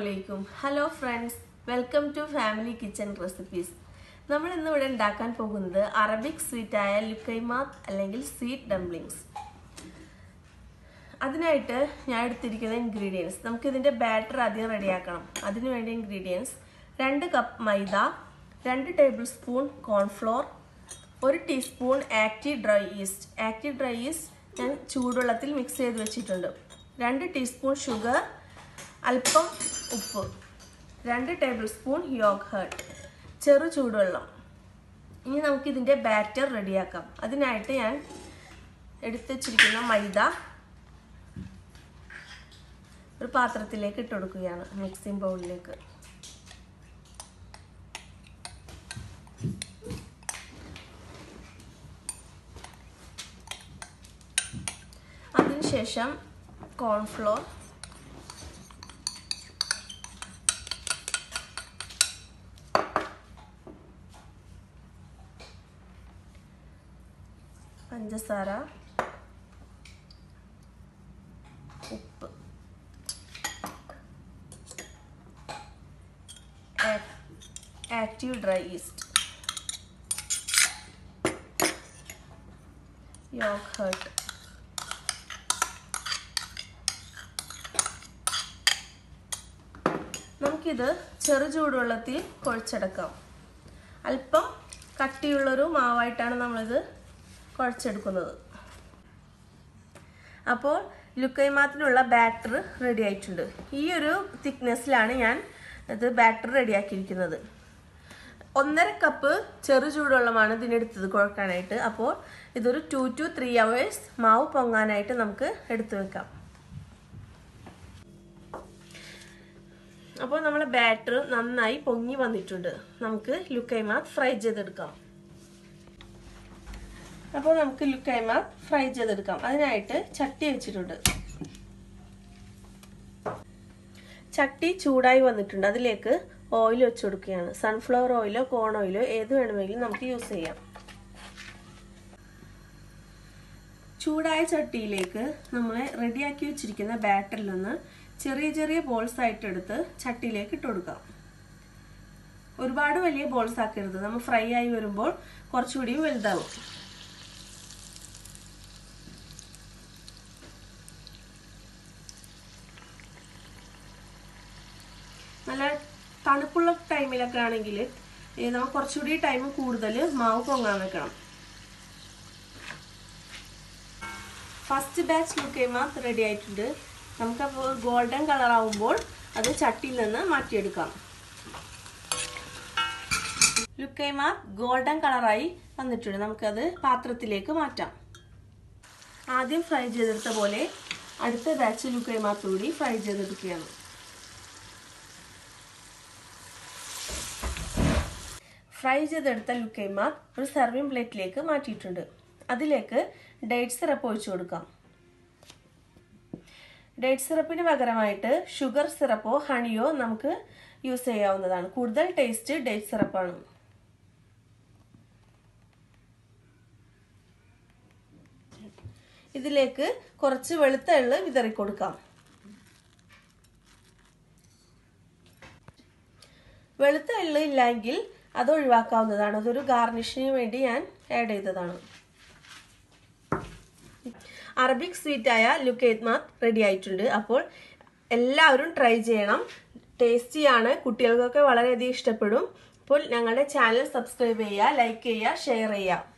അലൈക്കും hello friends welcome to family kitchen recipes നമ്മൾ ഇന്ന് ഇവിടെ ഉണ്ടാക്കാൻ പോകുന്നത് അറബിക് സ്വീറ്റായ ലുക്കൈമാത്ത് അല്ലെങ്കിൽ സ്വീറ്റ് ഡംപ്ലിങ്സ് അതിനായിട്ട് ഞാൻ എടുത്തിരിക്കുന്ന ഇൻഗ്രീഡിയൻസ് നമുക്ക് ഇതിൻ്റെ ബാറ്റർ ആദ്യം റെഡിയാക്കണം അതിനു വേണ്ട ഇൻഗ്രീഡിയൻസ് രണ്ട് കപ്പ് മൈദ രണ്ട് ടേബിൾ സ്പൂൺ കോൺഫ്ലോർ ഒരു teaspoon active dry yeast active dry yeast ഞാൻ ചൂടുവെള്ളത്തിൽ മിക്സ് ചെയ്ത് വെച്ചിട്ടുണ്ട് രണ്ട് ടീസ്പൂൺ ഷുഗർ അല്പം ഉപ്പ് രണ്ട് ടേബിൾ സ്പൂൺ യോഗേർട്ട് ചെറു ചൂടുവെള്ളം ഇനി നമുക്ക് ഇതിൻ്റെ ബാറ്റർ റെഡിയാക്കാം അതിനായിട്ട് ഞാൻ എടുത്ത് വെച്ചിരിക്കുന്ന മൈദ ഒരു പാത്രത്തിലേക്ക് ഇട്ട് കൊടുക്കുകയാണ് മിക്സിംഗ് ബൗളിലേക്ക് അതിനുശേഷം കോൺഫ്ലോർ പഞ്ചസാര ഉപ്പ് ആക്റ്റീവ് ഡ്രൈ ഈസ്റ്റ് യോഗേർട്ട് നമുക്കിത് ചെറു ചൂടുവെള്ളത്തിൽ കുഴച്ചെടുക്കാം അല്പം കട്ടിയുള്ളൊരു മാവായിട്ടാണ് നമ്മളിത് കുഴച്ചെടുക്കുന്നത് അപ്പോൾ ലുക്കൈമാത്തിനുള്ള ബാറ്റർ റെഡി ആയിട്ടുണ്ട് ഈ ഒരു തിക്നെസ്സിലാണ് ഞാൻ ഇത് ബാറ്റർ റെഡിയാക്കിയിരിക്കുന്നത് ഒന്നര കപ്പ് ചെറു ചൂടുവെള്ളമാണ് ഇതിനെടുത്തത് കുഴക്കാനായിട്ട് അപ്പോൾ ഇതൊരു ടു ടു ത്രീ അവേഴ്സ് മാവ് പൊങ്ങാനായിട്ട് നമുക്ക് എടുത്തു വെക്കാം അപ്പോൾ നമ്മളെ ബാറ്റർ നന്നായി പൊങ്ങി വന്നിട്ടുണ്ട് നമുക്ക് ലുക്കൈമാത്ത് ഫ്രൈ ചെയ്തെടുക്കാം അപ്പോൾ നമുക്ക് ലുക്കൈമാത്ത് ഫ്രൈ ചെയ്തെടുക്കാം അതിനായിട്ട് ചട്ടി വെച്ചിട്ടുണ്ട് ചട്ടി ചൂടായി വന്നിട്ടുണ്ട് അതിലേക്ക് ഓയിൽ വെച്ച് കൊടുക്കുകയാണ് സൺഫ്ലവർ ഓയിലോ കോൺ ഓയിലോ ഏത് വേണമെങ്കിലും നമുക്ക് യൂസ് ചെയ്യാം ചൂടായ ചട്ടിയിലേക്ക് നമ്മൾ റെഡിയാക്കി വെച്ചിരിക്കുന്ന ബാറ്ററിൽ നിന്ന് ചെറിയ ചെറിയ ബോൾസ് ആയിട്ട് എടുത്ത് ചട്ടിയിലേക്ക് ഇട്ട് കൊടുക്കാം ഒരുപാട് വലിയ ബോൾസ് ആക്കരുത് നമ്മൾ ഫ്രൈ ആയി വരുമ്പോൾ കുറച്ചുകൂടി വലുതാവും നല്ല തണുപ്പുള്ള ടൈമിലൊക്കെ ആണെങ്കിൽ നമ്മൾ കുറച്ചുകൂടി ടൈം കൂടുതൽ മാവ് പൊങ്ങാൻ വെക്കണം ഫസ്റ്റ് ബാച്ച് ലുക്കേമാത്ത് റെഡി ആയിട്ടുണ്ട് നമുക്കപ്പോൾ ഗോൾഡൻ കളർ ആവുമ്പോൾ അത് ചട്ടിയിൽ നിന്ന് മാറ്റിയെടുക്കാം ലുക്കൈമാത്ത് ഗോൾഡൻ കളറായി വന്നിട്ടുണ്ട് നമുക്കത് പാത്രത്തിലേക്ക് മാറ്റാം ആദ്യം ഫ്രൈ ചെയ്തെടുത്ത പോലെ അടുത്ത ബാച്ച് ലുക്കൈമാത്ത് കൂടി ഫ്രൈ ചെയ്തെടുക്കുകയാണ് ഫ്രൈ ചെയ്തെടുത്ത ലുക്കൈമാത്ത് ഒരു സർവിങ് പ്ലേറ്റിലേക്ക് മാറ്റിയിട്ടുണ്ട് അതിലേക്ക് ഡേറ്റ് സിറപ്പ് ഒഴിച്ചു കൊടുക്കാം ഡേറ്റ് സിറപ്പിന് പകരമായിട്ട് ഷുഗർ സിറപ്പോ ഹണിയോ നമുക്ക് യൂസ് ചെയ്യാവുന്നതാണ് കൂടുതൽ ടേസ്റ്റ് ഡേറ്റ് സിറപ്പാണ് ഇതിലേക്ക് കുറച്ച് വെളുത്ത എള്ള് വിതറിക്കൊടുക്കാം വെളുത്ത എള്ള് ഇല്ലെങ്കിൽ അത് ഒഴിവാക്കാവുന്നതാണ് അതൊരു ഗാർണിഷിന് വേണ്ടി ഞാൻ ആഡ് ചെയ്തതാണ് അറബിക് സ്വീറ്റായ ലുക്കേത്മാത്ത് റെഡി ആയിട്ടുണ്ട് അപ്പോൾ എല്ലാവരും ട്രൈ ചെയ്യണം ടേസ്റ്റിയാണ് കുട്ടികൾക്കൊക്കെ വളരെയധികം ഇഷ്ടപ്പെടും അപ്പോൾ ഞങ്ങളുടെ ചാനൽ സബ്സ്ക്രൈബ് ചെയ്യുക ലൈക്ക് ചെയ്യുക ഷെയർ ചെയ്യുക